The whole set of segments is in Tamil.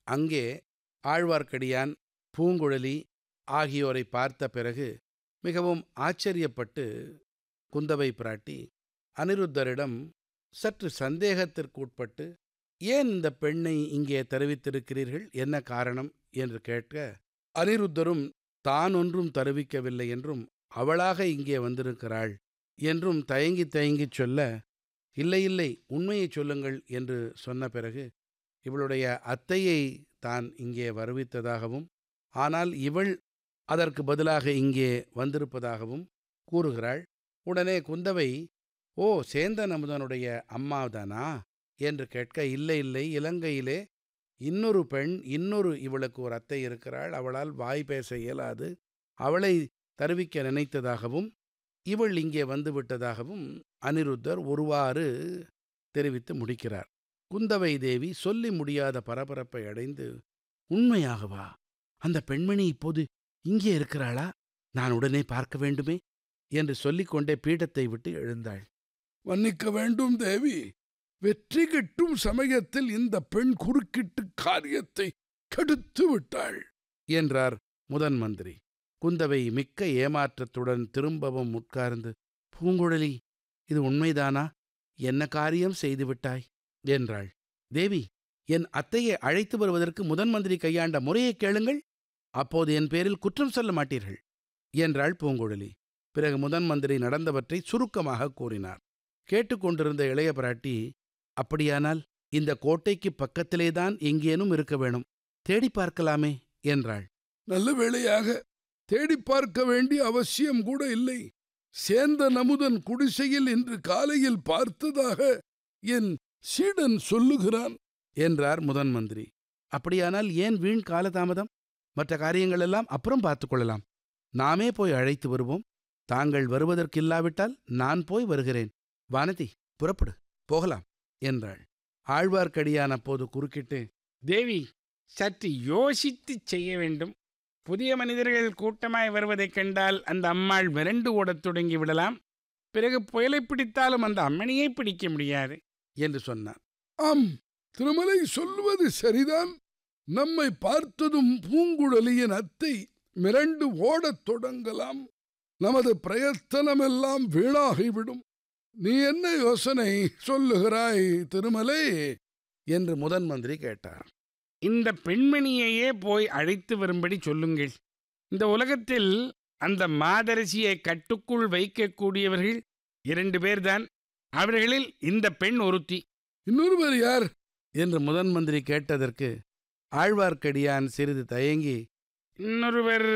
அங்கே ஆழ்வார்க்கடியான் பூங்குழலி ஆகியோரை பார்த்த பிறகு மிகவும் ஆச்சரியப்பட்டு குந்தவை பிராட்டி அனிருத்தரிடம் சற்று சந்தேகத்திற்குட்பட்டு ஏன் இந்த பெண்ணை இங்கே தெரிவித்திருக்கிறீர்கள் என்ன காரணம் என்று கேட்க அனிருத்தரும் தான் ஒன்றும் தருவிக்கவில்லை என்றும் அவளாக இங்கே வந்திருக்கிறாள் என்றும் தயங்கி தயங்கிச் சொல்ல இல்லை இல்லை உண்மையை சொல்லுங்கள் என்று சொன்ன பிறகு இவளுடைய அத்தையை தான் இங்கே வருவித்ததாகவும் ஆனால் இவள் அதற்கு பதிலாக இங்கே வந்திருப்பதாகவும் கூறுகிறாள் உடனே குந்தவை ஓ சேந்தன் அமுதனுடைய அம்மாதானா என்று கேட்க இல்லை இல்லை இலங்கையிலே இன்னொரு பெண் இன்னொரு இவளுக்கு ஒரு அத்தை இருக்கிறாள் அவளால் வாய் பேச இயலாது அவளை தருவிக்க நினைத்ததாகவும் இவள் இங்கே வந்துவிட்டதாகவும் அனிருத்தர் ஒருவாறு தெரிவித்து முடிக்கிறார் குந்தவை தேவி சொல்லி முடியாத பரபரப்பை அடைந்து உண்மையாகவா அந்த பெண்மணி இப்போது இங்கே இருக்கிறாளா நான் உடனே பார்க்க வேண்டுமே என்று சொல்லிக்கொண்டே பீடத்தை விட்டு எழுந்தாள் மன்னிக்க வேண்டும் தேவி வெற்றி கிட்டும் சமயத்தில் இந்த பெண் குறுக்கிட்டு காரியத்தை கெடுத்து விட்டாள் என்றார் முதன் மந்திரி குந்தவை மிக்க ஏமாற்றத்துடன் திரும்பவும் உட்கார்ந்து பூங்குழலி இது உண்மைதானா என்ன காரியம் செய்துவிட்டாய் என்றாள் தேவி என் அத்தையை அழைத்து வருவதற்கு முதன் மந்திரி கையாண்ட முறையைக் கேளுங்கள் அப்போது என் பேரில் குற்றம் சொல்ல மாட்டீர்கள் என்றாள் பூங்குழலி பிறகு முதன் மந்திரி நடந்தவற்றை சுருக்கமாக கூறினார் கேட்டுக்கொண்டிருந்த இளைய பிராட்டி அப்படியானால் இந்த கோட்டைக்கு பக்கத்திலேதான் எங்கேனும் இருக்க வேணும் தேடி பார்க்கலாமே என்றாள் நல்ல வேளையாக தேடி பார்க்க வேண்டிய அவசியம் கூட இல்லை சேந்த நமுதன் குடிசையில் இன்று காலையில் பார்த்ததாக என் சீடன் சொல்லுகிறான் என்றார் முதன் மந்திரி அப்படியானால் ஏன் வீண் காலதாமதம் மற்ற காரியங்களெல்லாம் அப்புறம் பார்த்துக் கொள்ளலாம் நாமே போய் அழைத்து வருவோம் தாங்கள் வருவதற்கில்லாவிட்டால் நான் போய் வருகிறேன் வானதி புறப்படு போகலாம் என்றாள் ஆழ்வார்க்கடியான் அப்போது குறுக்கிட்டு தேவி சற்று யோசித்துச் செய்ய வேண்டும் புதிய மனிதர்கள் கூட்டமாய் வருவதைக் கண்டால் அந்த அம்மாள் மிரண்டு ஓடத் தொடங்கி விடலாம் பிறகு புயலை பிடித்தாலும் அந்த அம்மணியை பிடிக்க முடியாது என்று சொன்னார் ஆம் திருமலை சொல்வது சரிதான் நம்மை பார்த்ததும் பூங்குழலியின் அத்தை மிரண்டு ஓடத் தொடங்கலாம் நமது பிரயத்தனமெல்லாம் வீணாகிவிடும் நீ என்ன யோசனை சொல்லுகிறாய் திருமலை என்று முதன் மந்திரி கேட்டார் இந்த பெண்மணியையே போய் அழைத்து வரும்படி சொல்லுங்கள் இந்த உலகத்தில் அந்த மாதரசியை கட்டுக்குள் வைக்கக்கூடியவர்கள் இரண்டு பேர்தான் அவர்களில் இந்த பெண் ஒருத்தி இன்னொருவர் யார் என்று முதன் மந்திரி கேட்டதற்கு ஆழ்வார்க்கடியான் சிறிது தயங்கி இன்னொருவர்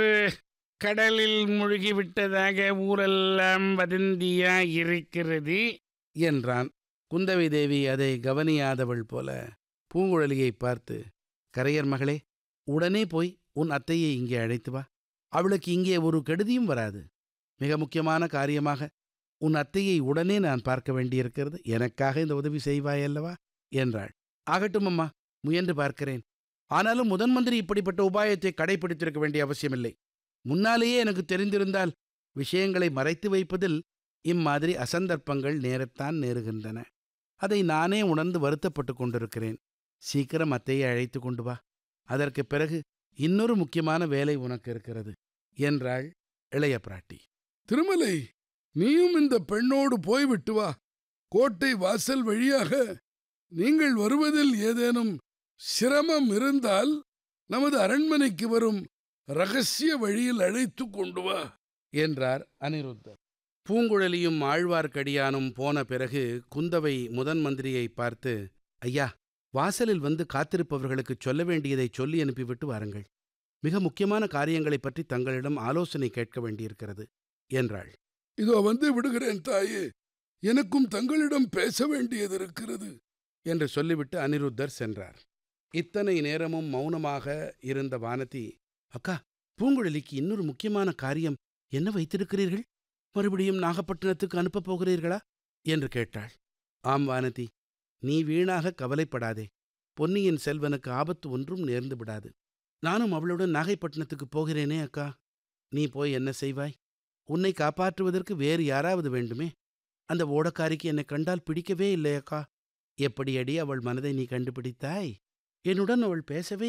கடலில் முழுகிவிட்டதாக ஊரெல்லாம் வதந்தியா இருக்கிறது என்றான் குந்தவை தேவி அதை கவனியாதவள் போல பூங்குழலியை பார்த்து கரையர் மகளே உடனே போய் உன் அத்தையை இங்கே அழைத்து வா அவளுக்கு இங்கே ஒரு கெடுதியும் வராது மிக முக்கியமான காரியமாக உன் அத்தையை உடனே நான் பார்க்க வேண்டியிருக்கிறது எனக்காக இந்த உதவி செய்வாயல்லவா என்றாள் ஆகட்டும் அம்மா முயன்று பார்க்கிறேன் ஆனாலும் முதன் மந்திரி இப்படிப்பட்ட உபாயத்தை கடைபிடித்திருக்க வேண்டிய அவசியமில்லை முன்னாலேயே எனக்கு தெரிந்திருந்தால் விஷயங்களை மறைத்து வைப்பதில் இம்மாதிரி அசந்தர்ப்பங்கள் நேரத்தான் நேருகின்றன அதை நானே உணர்ந்து வருத்தப்பட்டு கொண்டிருக்கிறேன் சீக்கிரம் அத்தையை அழைத்து கொண்டு வா அதற்கு பிறகு இன்னொரு முக்கியமான வேலை உனக்கு இருக்கிறது என்றாள் இளைய பிராட்டி திருமலை நீயும் இந்த பெண்ணோடு போய்விட்டு வா கோட்டை வாசல் வழியாக நீங்கள் வருவதில் ஏதேனும் சிரமம் இருந்தால் நமது அரண்மனைக்கு வரும் ரகசிய வழியில் அழைத்து கொண்டு வா என்றார் அனிருத்தர் பூங்குழலியும் ஆழ்வார்க்கடியானும் போன பிறகு குந்தவை முதன் மந்திரியை பார்த்து ஐயா வாசலில் வந்து காத்திருப்பவர்களுக்கு சொல்ல வேண்டியதை சொல்லி அனுப்பிவிட்டு வாருங்கள் மிக முக்கியமான காரியங்களைப் பற்றி தங்களிடம் ஆலோசனை கேட்க வேண்டியிருக்கிறது என்றாள் இதோ வந்து விடுகிறேன் தாயே எனக்கும் தங்களிடம் பேச வேண்டியது இருக்கிறது என்று சொல்லிவிட்டு அனிருத்தர் சென்றார் இத்தனை நேரமும் மௌனமாக இருந்த வானதி அக்கா பூங்குழலிக்கு இன்னொரு முக்கியமான காரியம் என்ன வைத்திருக்கிறீர்கள் மறுபடியும் நாகப்பட்டினத்துக்கு அனுப்பப் போகிறீர்களா என்று கேட்டாள் ஆம் வானதி நீ வீணாக கவலைப்படாதே பொன்னியின் செல்வனுக்கு ஆபத்து ஒன்றும் நேர்ந்து விடாது நானும் அவளுடன் நாகைப்பட்டினத்துக்கு போகிறேனே அக்கா நீ போய் என்ன செய்வாய் உன்னை காப்பாற்றுவதற்கு வேறு யாராவது வேண்டுமே அந்த ஓடக்காரிக்கு என்னை கண்டால் பிடிக்கவே இல்லை அக்கா எப்படியடி அவள் மனதை நீ கண்டுபிடித்தாய் என்னுடன் அவள் பேசவே